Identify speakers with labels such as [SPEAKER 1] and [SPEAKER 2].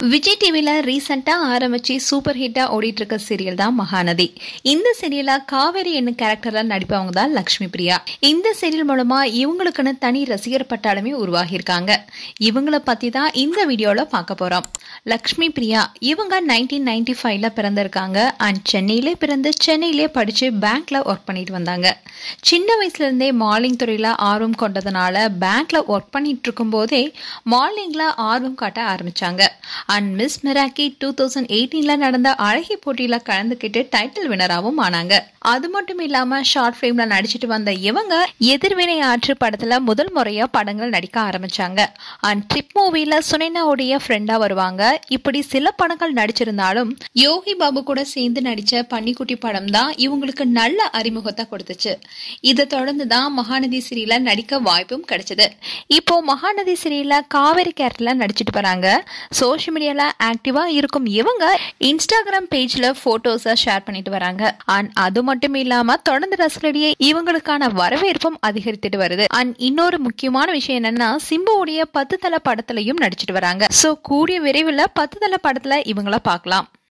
[SPEAKER 1] விஜய் டிவில ரீசெண்டா ஆரம்பிச்சு சூப்பர் ஹிட்டா ஓடிட்டு இருக்க சீரியல் தான் மகாநதி இந்த சீரியல்ல காவேரி என்னும் கேரக்டர்ல நடிப்பவங்க தான் லக்ஷ்மி பிரியா இந்த சீரியல் மூலமா இவங்களுக்குன்னு தனி ரசிகர் பட்டாளமே உருவாகியிருக்காங்க இவங்கள பத்தி தான் இந்த வீடியோல பார்க்க போறோம் லக்ஷ்மி பிரியா இவங்க நைன்டீன் நைன்டி ஃபைவ்ல பிறந்திருக்காங்க அண்ட் சென்னையிலே பிறந்து சென்னையிலே படிச்சு பேங்க்ல ஒர்க் பண்ணிட்டு வந்தாங்க சின்ன வயசுல இருந்தே மார்னிங் துறையில ஆர்வம் கொண்டதுனால பேங்க்ல ஒர்க் பண்ணிட்டு இருக்கும் போதே மார்னிங்ல ஆர்வம் காட்ட ஆரம்பிச்சாங்க அண்ட் மிஸ் மிராக்கி டூ தௌசண்ட் எயிட்டீன்ல நடந்த அழகி போட்டியில கலந்துக்கிட்டு டைட்டில் வினராகவும் ஆனாங்க அது மட்டும் இல்லாம ஷார்ட் ஃபிலிம்ல நடிச்சிட்டு வந்த இவங்க எதிர்வினை ஆற்று படத்துல முதல் முறையா படங்கள் நடிக்க ஆரம்பிச்சாங்க அண்ட் ட்ரிப் மூவில சுனைனாவுடைய ஃப்ரெண்டா வருவாங்க இப்படி சில படங்கள் நடிச்சிருந்தாலும் யோகி பாபு கூட சேர்ந்து நடிச்ச பன்னிக்குட்டி படம் தான் இவங்களுக்கு நல்ல அறிமுகத்தை கொடுத்துச்சு இதை தொடர்ந்து தான் மகாநதி சீரியல நடிக்க வாய்ப்பும் கிடைச்சது இப்போ மகாநதி சீரியல்ல காவேரி கேரக்டர்ல நடிச்சிட்டு வராங்க சோஷியல் மீடியால ஆக்டிவா இருக்கும் இவங்க இன்ஸ்டாகிராம் பேஜ்ல போட்டோஸை ஷேர் பண்ணிட்டு வராங்க அண்ட் அது மட்டும் இல்லாம தொடர்ந்து ரசிகர்களிடையே இவங்களுக்கான வரவேற்பும் அதிகரித்துட்டு வருது அண்ட் இன்னொரு முக்கியமான விஷயம் என்னன்னா சிம்புவுடைய பத்து தல படத்துலயும் நடிச்சிட்டு வராங்க சோ கூடிய விரைவில் பத்து தல படத்துல இவங்கள பார்க்கலாம்